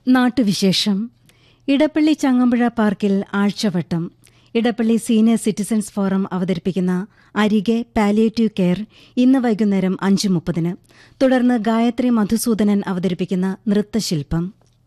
നാട്ടുവിശേഷം ഇടപ്പള്ളി ചങ്ങമ്പുഴ പാർക്കിൽ ആഴ്ചവട്ടം ഇടപ്പള്ളി സീനിയർ സിറ്റിസൺസ് ഫോറം അവതരിപ്പിക്കുന്ന അരികെ പാലിയേറ്റീവ് കെയർ ഇന്ന് വൈകുന്നേരം അഞ്ച് മുപ്പതിന് തുടർന്ന് ഗായത്രി മധുസൂദനൻ അവതരിപ്പിക്കുന്ന നൃത്തശില്പം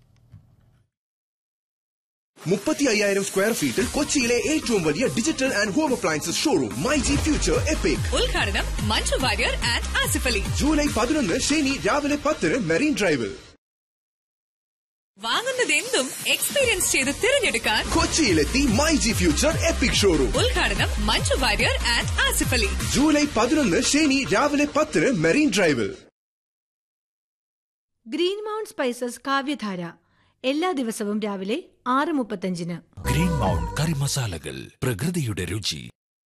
മുപ്പത്തി അയ്യായിരം സ്ക്വയർ ഫീറ്റിൽ കൊച്ചിയിലെ ഏറ്റവും വലിയ digital and home appliances showroom My G Future Epic ഉദ്ഘാടനം മഞ്ജു വാര്യർ ആൻഡ് ആസിഫ് അലി ജൂലൈ പതിനൊന്ന് ശനി രാവിലെ പത്തിന് മെറീൻ ഡ്രൈവിൽ വാങ്ങുന്നതെന്തും എക്സ്പീരിയൻസ് ചെയ്ത് തിരഞ്ഞെടുക്കാൻ കൊച്ചിയിലെത്തി My G Future Epic showroom ഉദ്ഘാടനം മഞ്ജു വാര്യർ ആൻഡ് ആസിഫ് അലി ജൂലൈ പതിനൊന്ന് ശനി രാവിലെ പത്തിന് മെറീൻ ഡ്രൈവിൽ ഗ്രീൻ മൗണ്ട് സ്പൈസസ് കാവ്യധാര എല്ലാ ദിവസവും രാവിലെ ആറ് മുപ്പത്തഞ്ചിന് ഗ്രീൻ മൗണ്ട് കറി മസാലകൾ പ്രകൃതിയുടെ രുചി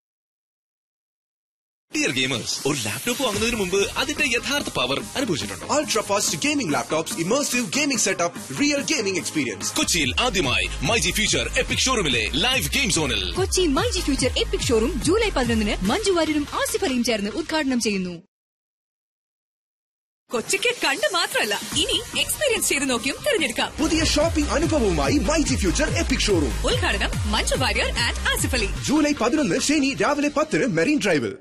ഡിയർ ഗെയിമേഴ്സ് ഒരു ലാപ്ടോപ്പ് വാങ്ങുന്നതിന് മുമ്പ് അതിന്റെ യഥാർത്ഥ പവർ അനുഭവിച്ചിട്ടുണ്ടോ ultra fast gaming laptops immersive gaming setup real gaming experience കൊച്ചിയിൽ ആദ്യമായി മൈ ജി ഫ്യൂച്ചർ എപ്പിക് ഷോറൂമിലെ ലൈവ് ഗെയിം സോണിൽ Kochi MyG Future Epic showroom July പതിനൊന്നിന് മഞ്ജു വാര്യരും ആസിഫ് അലിയും ചേർന്ന് ഉദ്ഘാടനം ചെയ്യുന്നു കൊച്ചിക്ക് കണ്ട് മാത്രമല്ല ഇനി എക്സ്പീരിയൻസ് ചെയ്ത് നോക്കിയും തിരഞ്ഞെടുക്കാം പുതിയ ഷോപ്പിംഗ് അനുഭവവുമായി My G Future Epic showroom ഉദ്ഘാടനം മഞ്ജു വാര്യർ ആൻഡ് ആസിഫ് അലി ജൂലൈ പതിനൊന്ന് ശനി രാവിലെ പത്തിന് മെറീൻ ഡ്രൈവിൽ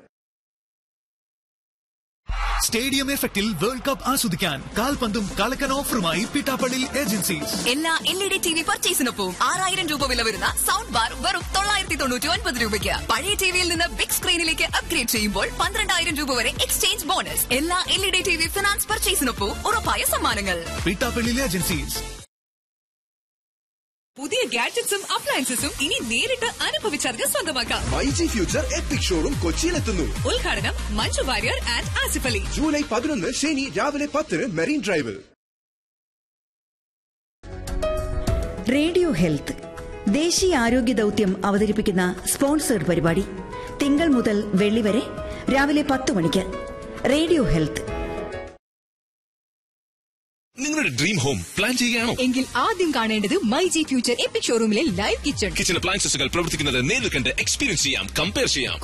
സ്റ്റേഡിയം എഫക്റ്റിൽ വേൾഡ് കപ്പ് ആസ്വദിക്കാൻ കാൽപന്തും കളക്കൻ ഓഫറുമായി പിട്ടാപ്പള്ളി ഏജൻസീസ് എല്ലാ L E D T V പർച്ചേസിനൊപ്പം ആറായിരം രൂപ വില വരുന്ന സൗണ്ട് ബാർ വെറും തൊള്ളായിരത്തി തൊണ്ണൂറ്റി ഒൻപത് രൂപയ്ക്ക് പഴയ ടിവിയിൽ നിന്ന് ബിഗ് സ്ക്രീനിലേക്ക് അപ്ഗ്രേഡ് ചെയ്യുമ്പോൾ പന്ത്രണ്ടായിരം രൂപ വരെ എക്സ്ചേഞ്ച് ബോണസ് എല്ലാ L E D T V finance പർച്ചേസിനൊപ്പം ഉറപ്പായ സമ്മാനങ്ങൾ പിട്ടാപ്പള്ളി ഏജൻസീസ് പുതിയ ഗാഡ്ജറ്റ്സും അപ്ലയൻസസും ഇനി നേരിട്ട് അനുഭവിച്ചറിഞ്ഞ് സ്വന്തമാക്കാം My G Future Epic showroom കൊച്ചിയിലെത്തുന്നു ഉദ്ഘാടനം മഞ്ജു വാര്യർ ആൻഡ് ആസിഫ് അലി ജൂലൈ പതിനൊന്ന് ശനി രാവിലെ പത്തിന് മെറീൻ ഡ്രൈവിൽ റേഡിയോ ഹെൽത്ത് ദേശീയ ആരോഗ്യ ദൗത്യം അവതരിപ്പിക്കുന്ന സ്പോൺസേഡ് പരിപാടി തിങ്കൾ മുതൽ വെള്ളി വരെ രാവിലെ പത്ത് മണിക്ക് റേഡിയോ ഹെൽത്ത് നിങ്ങളുടെ ഡ്രീം ഹോം പ്ലാൻ ചെയ്യുകയാണോ എങ്കിൽ ആദ്യം കാണേണ്ടത് മൈ ജി ഫ്യൂച്ചർ എപ്പിക് ഷോറൂമിലെ ലൈവ് കിച്ചൺ കിച്ചൺ അപ്ലയൻസസുകൾ പ്രവർത്തിക്കുന്നത് നേരിൽ കണ്ട് എക്സ്പീരിയൻസ് ചെയ്യാം കമ്പയർ ചെയ്യാം